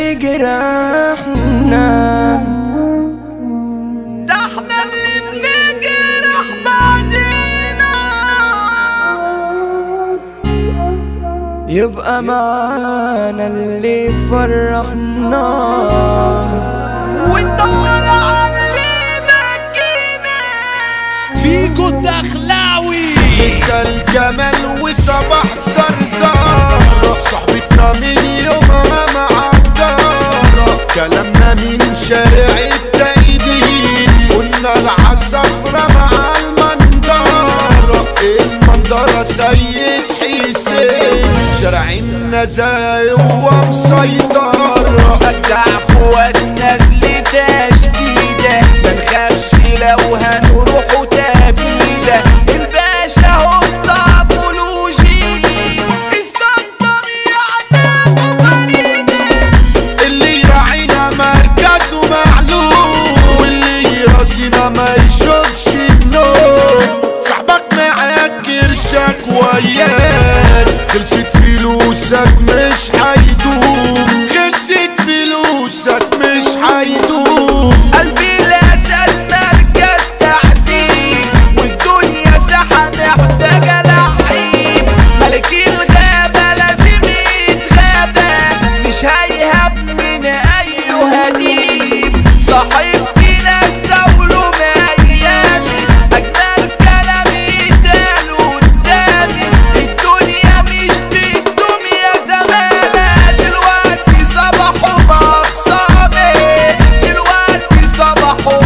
بيجرحنا ده احنا اللي بنجرح بعدينا يبقى معانا اللي يفرحنا وندور على اللي مكينا فيجو الدخلاوي مثال جمال وصباح زرزار صاحبتنا من يومها معدارة كلامنا من شارع التايبين قلنا العصفرة مع المندارة المندارة سيد حسين شارع النزاهة هو مسيطرة أجدع اخواتنا نازل تشديدة ما نخافش لو هنروحوا تبيدة الباشا هو الطابولوجي السلطة بيعتبر فريدة اللي يراعينا مركزه معلوم واللي يراسينا ما يشوفش النور صاحبك معاك قرشك وياك خلصت فلوسك مش هيدوم خلصت فلوسك مش هيدوم قلبي الأسد مركز تعذيب والدنيا ساحة محتاجة لعيب ملك الغابة لازم يتغابى مش هيهب من أي هديب صاحبتي لسه ولوم أيامي أجمل كلام يتقال قدامي الدنيا مش بتدوم يا زمالة دلوقتي صباحهم أخصامي دلوقتي صباحهم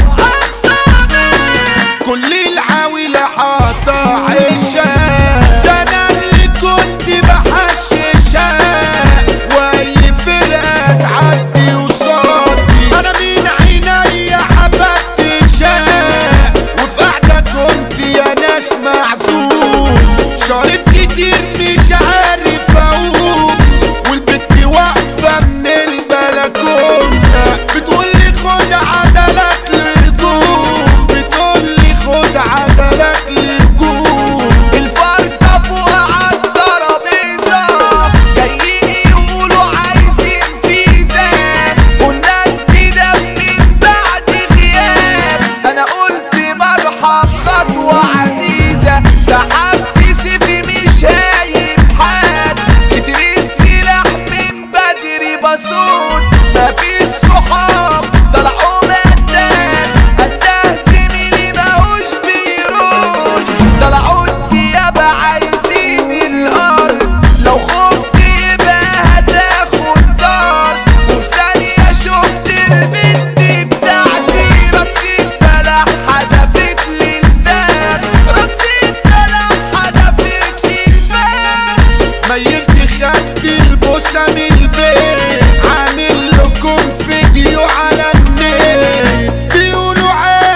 أخصامي كل العويلة حاطة عيشة ده انا اللي كنت بحششها واي فرقة تعدي وصادي انا من عيني حفتشها وفي قعدة كنت يا ناس معزوم شرب كتير مش عارف اقوم والبت واقفة من البلكونة بتقولي خد عدلك لهجوم بتقولي خد عدلك لهجوم الفرقة فوق عالترابيزة جايين يقولوا عايزين فيزا قلنا كده من بعد غياب أنا قلت مرحب خطوة عزيزة سحبت سيفي مش هايب حد كتر السلاح من بدري بصوت مفيش صحاب طلعوا مدان قدها زميلي ماهوش بيرود طلعوا الديابة عايزين الأرض لو خفت يبقى هتاخد دار وفي ثانية شفت البنت بتاعتي رصيد بلح حدفت لي لسان رصيد بلح حدفت لي لسان ميلت خدت البوسة من البيت عامل لكم فيديو على النت بيقولوا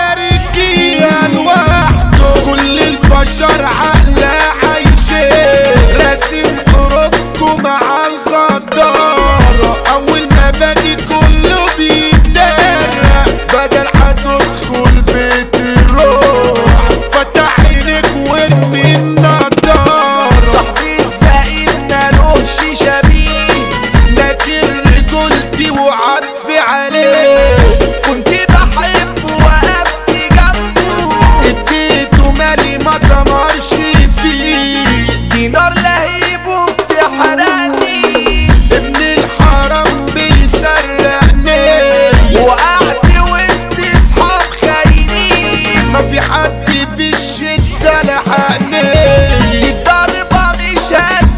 عاركية لوحده كل البشر عقلة عايشين راسم حروفكم مع الغدارة أول ما باجي كله بيتدارى بدل هتدخل بيت الروح فتح عينك وارمي النضارة صاحبي السعيد مالوش شبيه لكن رجولتي وعطفي عليه كنت بحب وقفت جنبه اديته مالي ما دمرش فيه دينار لهيب وبتحرقني ابن الحرام بيسرقني وقعت وسط اصحاب خاينين ما في حد في الشدة لحقني دي الضربة مش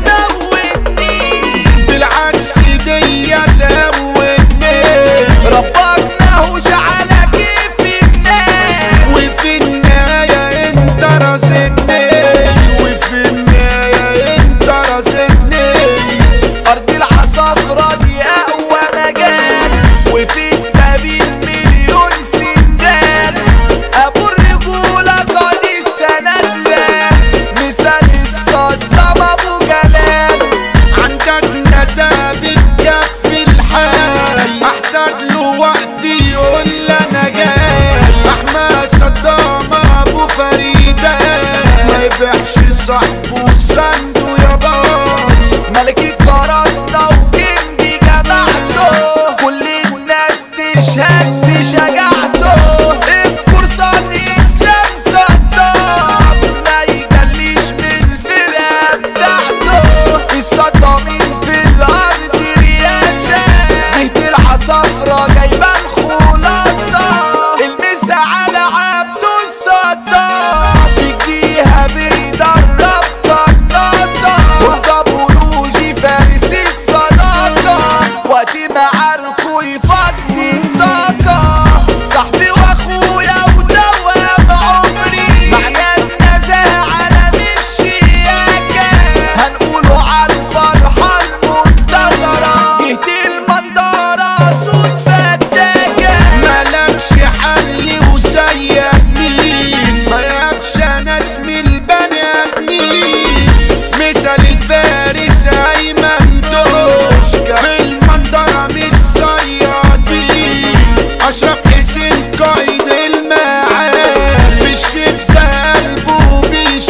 هتموتني بالعكس دي دوتني ربك ماهوش على كيف الناس وفي النهاية انت رزقني وفي النهاية انت رزقني أرض العصافرة دي أقوى مجال وفي التبين مليون سندال أبو الرجولة قاد السند لا مثال الصدام أبو جلال عندك نسابة كف الحال احتاج له وقت يقول لي انا جاي احمد صدام ابو فريدة ما يبيعش صاحبه سنده يا بابا ملك الكراسنا وكنجي جماعته تشهد بشجاعته القرصان اسلام صدام ما يجليش من الفرقة بتاعته الصدامين في الارض رياسة جهة العصافرة جايبة الخلاصة المسا على عبده الصدام تجيها بيدرب قناصة والدبولوجي فارس الصداقة وقت ما عركو يفضي الطاقة صاحبي واخويا ودوام عمري معنى النزاهة على الشياكة هنقوله على الفرحة المنتظرة جهة المنظرة صوت فتاكة ملكش حل وزيك مين ما يبش ناس من البني ادمين مثل الفارس ايمن دوشكا في المنظرة مش صيادين اشرف حسين قايد المعاد في الشدة قلبه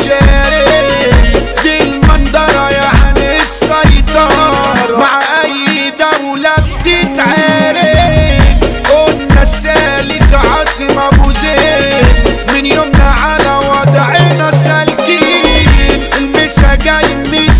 بيشارك دي المنظرة يعني السيطرة مع اي دولة بتتعارك قلنا السالك عاصم ابو زيد من يومنا على وضعنا سالكين المسا جاي من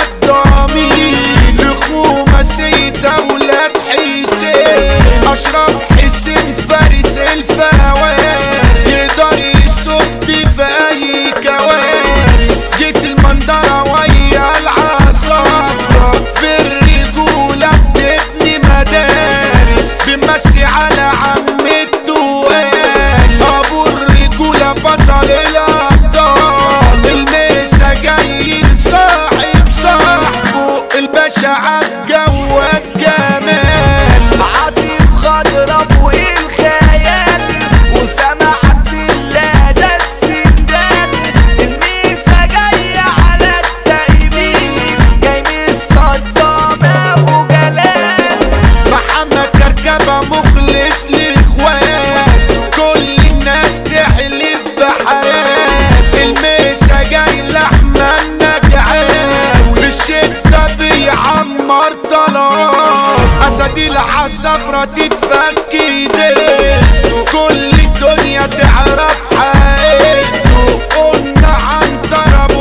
الصدامين لخومة سيد اولاد حسين اشرف حسين فارس الفوارس يقدر يصد في اي كوارث جيت المنظرة ويا العصافرة في الرجولة بتبني مدارس بمسي على عم الدوان ابو الرجولة بطل الابطال الميسا جاي لصاحب صاحبه الباشا عالجواد جمال عاطف خضرا فوق الخيال وسامع عبد الله ده السندان الميسا جاية على التايبين جاي من الصدام ابو جلال محمد كركبة مخلص لاخوان كل الناس تحلف بحياة الميسا جاي لحمة النجعان في الشدة بيعمر طلال اسد العصافرة تتفك ايديه كل الدنيا تعرف حقيقته قلنا عن ضرب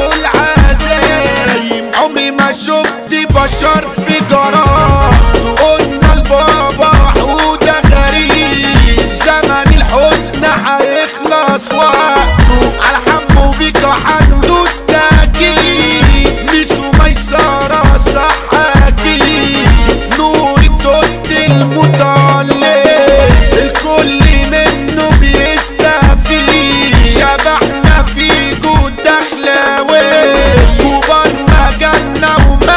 العزايم عمري ما شفت بشر في جرام قلنا البابا حودة غريب زمن الحزن هيخلص وقته على حمو بيك هندوس تاكيد ميسو ميسرة صح اكيد نور الدود المتعلق الكل منه بيستفيد شبحنا في جود دخلاوي كوبان مجالنا وما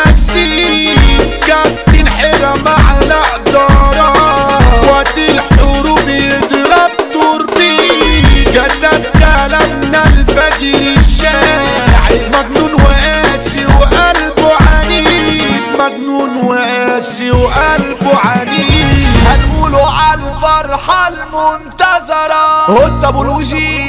نسيب كابتن حرم على قدرة وقت الحروب يضرب توربين كتب كلامنا الفجر الشاعر مجنون وقاسي وقلبه عنيد مجنون وقاسي وقلبه عنيد هنقوله على الفرحة المنتظرة هو الطابولوجي